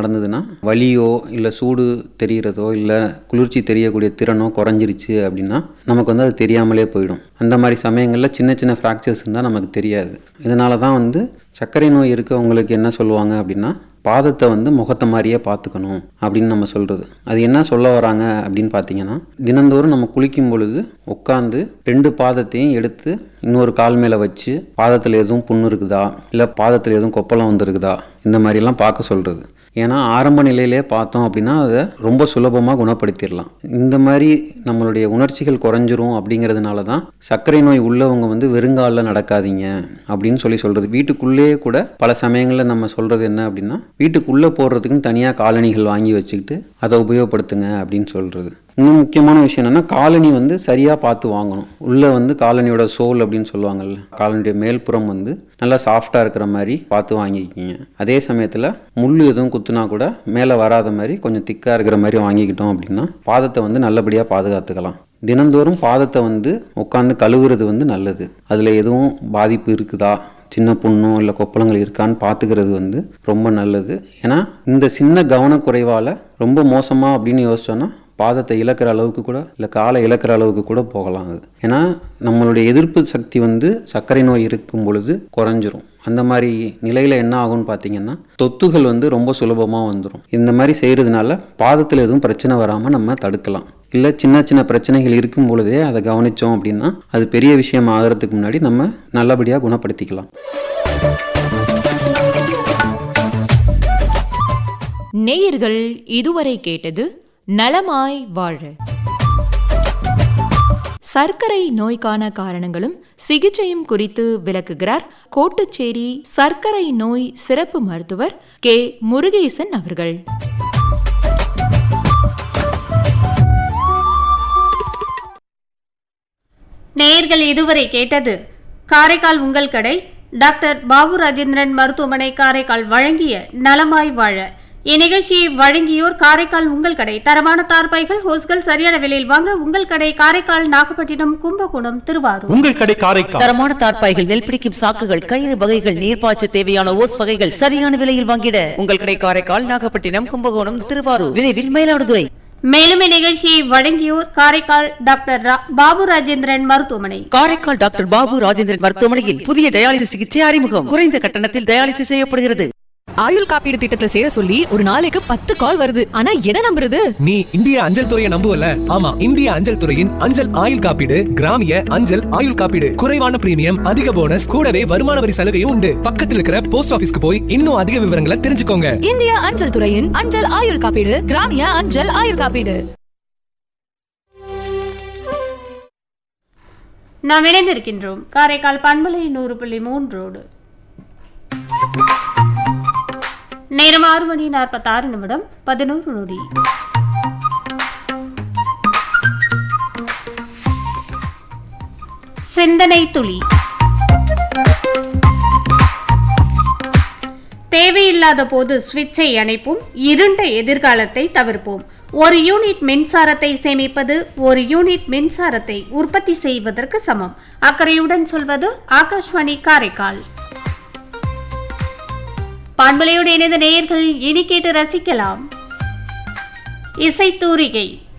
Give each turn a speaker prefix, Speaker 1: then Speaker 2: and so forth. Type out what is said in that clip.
Speaker 1: நடந்ததுன்னா வலியோ இல்லை சூடு தெரிகிறதோ இல்லை குளிர்ச்சி தெரியக்கூடிய திறனோ குறைஞ்சிருச்சு அப்படின்னா நமக்கு வந்து அது தெரியாமலே போயிடும் அந்த மாதிரி சமயங்களில் சின்ன சின்ன ஃப்ராக்சர்ஸ் இருந்தால் நமக்கு தெரியாது இதனால தான் வந்து சர்க்கரை நோய் இருக்கவங்களுக்கு என்ன சொல்லுவாங்க அப்படின்னா பாதத்தை வந்து முகத்தை மாதிரியே பார்த்துக்கணும் அப்படின்னு நம்ம சொல்கிறது அது என்ன சொல்ல வராங்க அப்படின்னு பார்த்தீங்கன்னா தினந்தோறும் நம்ம குளிக்கும் பொழுது உட்காந்து ரெண்டு பாதத்தையும் எடுத்து இன்னொரு கால் மேலே வச்சு பாதத்தில் எதுவும் புண்ணு இருக்குதா இல்லை பாதத்தில் எதுவும் கொப்பளம் வந்துருக்குதா இந்த மாதிரிலாம் பார்க்க சொல்கிறது ஏன்னா ஆரம்ப நிலையிலே பார்த்தோம் அப்படின்னா அதை ரொம்ப சுலபமாக குணப்படுத்திடலாம் இந்த மாதிரி நம்மளுடைய உணர்ச்சிகள் குறைஞ்சிரும் அப்படிங்கிறதுனால தான் சர்க்கரை நோய் உள்ளவங்க வந்து வெறுங்காலில் நடக்காதீங்க அப்படின்னு சொல்லி சொல்கிறது வீட்டுக்குள்ளேயே கூட பல சமயங்களில் நம்ம சொல்கிறது என்ன அப்படின்னா வீட்டுக்குள்ளே போடுறதுக்குன்னு தனியாக காலணிகள் வாங்கி வச்சுக்கிட்டு அதை உபயோகப்படுத்துங்க அப்படின்னு சொல்கிறது இன்னும் முக்கியமான விஷயம் என்னென்னா காலனி வந்து சரியாக பார்த்து வாங்கணும் உள்ளே வந்து காலனியோட சோல் அப்படின்னு சொல்லுவாங்கல்ல காலனியுடைய மேல்புறம் வந்து நல்லா சாஃப்டாக இருக்கிற மாதிரி பார்த்து வாங்கிக்கிங்க அதே சமயத்தில் முள் எதுவும் குத்துனா கூட மேலே வராத மாதிரி கொஞ்சம் திக்காக இருக்கிற மாதிரி வாங்கிக்கிட்டோம் அப்படின்னா பாதத்தை வந்து நல்லபடியாக பாதுகாத்துக்கலாம் தினந்தோறும் பாதத்தை வந்து உட்காந்து கழுவுறது வந்து நல்லது அதில் எதுவும் பாதிப்பு இருக்குதா சின்ன புண்ணோ இல்லை கொப்பளங்கள் இருக்கான்னு பார்த்துக்கிறது வந்து ரொம்ப நல்லது ஏன்னா இந்த சின்ன கவனக்குறைவால் ரொம்ப மோசமாக அப்படின்னு யோசிச்சோன்னா பாதத்தை இழக்கிற அளவுக்கு கூட இல்லை காலை இழக்கிற அளவுக்கு கூட போகலாம் அது ஏன்னா நம்மளுடைய எதிர்ப்பு சக்தி வந்து சர்க்கரை நோய் இருக்கும் பொழுது குறைஞ்சிரும் அந்த மாதிரி நிலையில் என்ன ஆகும்னு பார்த்தீங்கன்னா தொத்துகள் வந்து ரொம்ப சுலபமாக வந்துடும் இந்த மாதிரி செய்கிறதுனால பாதத்தில் எதுவும் பிரச்சனை வராமல் நம்ம தடுக்கலாம் இல்லை சின்ன சின்ன பிரச்சனைகள் இருக்கும் பொழுதே அதை கவனித்தோம் அப்படின்னா அது பெரிய விஷயம் ஆகிறதுக்கு முன்னாடி நம்ம நல்லபடியாக குணப்படுத்திக்கலாம்
Speaker 2: நேயர்கள் இதுவரை கேட்டது நலமாய் வாழ சர்க்கரை நோய்க்கான காரணங்களும் சிகிச்சையும் குறித்து விளக்குகிறார் கோட்டுச்சேரி சர்க்கரை நோய் சிறப்பு மருத்துவர் கே முருகேசன் அவர்கள்
Speaker 3: நேயர்கள் இதுவரை கேட்டது காரைக்கால் உங்கள் கடை டாக்டர் பாபு ராஜேந்திரன் மருத்துவமனை காரைக்கால் வழங்கிய நலமாய் வாழ இந்நிகழ்ச்சியை வழங்கியோர் காரைக்கால் உங்கள் கடை தரமான தார்பாய்கள் ஹோஸ்கள் சரியான விலையில் வாங்க உங்கள் கடை காரைக்கால் நாகப்பட்டினம் கும்பகோணம் திருவாரூர்
Speaker 4: உங்கள் கடை காரைக்கால்
Speaker 5: தரமான தார்ப்பாய்கள் நெல் பிடிக்கும் சாக்குகள் கயிறு வகைகள் நீர்ப்பாய்ச்ச தேவையான ஓஸ் வகைகள் சரியான விலையில் வாங்கிட உங்கள் கடை காரைக்கால் நாகப்பட்டினம் கும்பகோணம் திருவாரூர் விரைவில் மயிலாடுதுறை
Speaker 3: மேலும் இந்நிகழ்ச்சியை வழங்கியோர் காரைக்கால் டாக்டர் ரா- பாபு ராஜேந்திரன் மருத்துவமனை
Speaker 5: காரைக்கால் டாக்டர் பாபு ராஜேந்திரன் மருத்துவமனையில் புதிய டயாலிசிஸ் சிகிச்சை அறிமுகம் குறைந்த கட்டணத்தில் டயாலிசிஸ் செய்யப்படுகிறது
Speaker 6: ஆயுள் காப்பீடு திட்டத்துல சேர சொல்லி ஒரு நாளைக்கு பத்து கால் வருது ஆனா எதை நம்புறது
Speaker 4: நீ இந்திய அஞ்சல் துறையை நம்புவல ஆமா இந்திய அஞ்சல் துறையின் அஞ்சல் ஆயுள் காப்பீடு கிராமிய அஞ்சல் ஆயுள் காப்பீடு குறைவான பிரீமியம் அதிக போனஸ் கூடவே வருமான வரி சலுகையும் உண்டு பக்கத்தில் இருக்கிற போஸ்ட் ஆபீஸ்க்கு போய் இன்னும் அதிக விவரங்களை தெரிஞ்சுக்கோங்க
Speaker 6: இந்திய அஞ்சல் துறையின் அஞ்சல் ஆயுள் காப்பீடு கிராமிய அஞ்சல் ஆயுள் காப்பீடு
Speaker 3: நாம் இணைந்திருக்கின்றோம் காரைக்கால் பண்பலை நூறு புள்ளி மூன்றோடு நேரம் ஆறு மணி நாற்பத்தாறு நிமிடம் பதினோரு நொடி சிந்தனை துளி தேவையில்லாத போது சுவிட்சை அணைப்போம் இருண்ட எதிர்காலத்தை தவிர்ப்போம் ஒரு யூனிட் மின்சாரத்தை சேமிப்பது ஒரு யூனிட் மின்சாரத்தை உற்பத்தி செய்வதற்கு சமம் அக்கறையுடன் சொல்வது ஆகாஷ்வாணி காரைக்கால் பண்பலையோடு இணைந்த நேயர்கள் இனி கேட்டு ரசிக்கலாம் இசைத்தூரிகை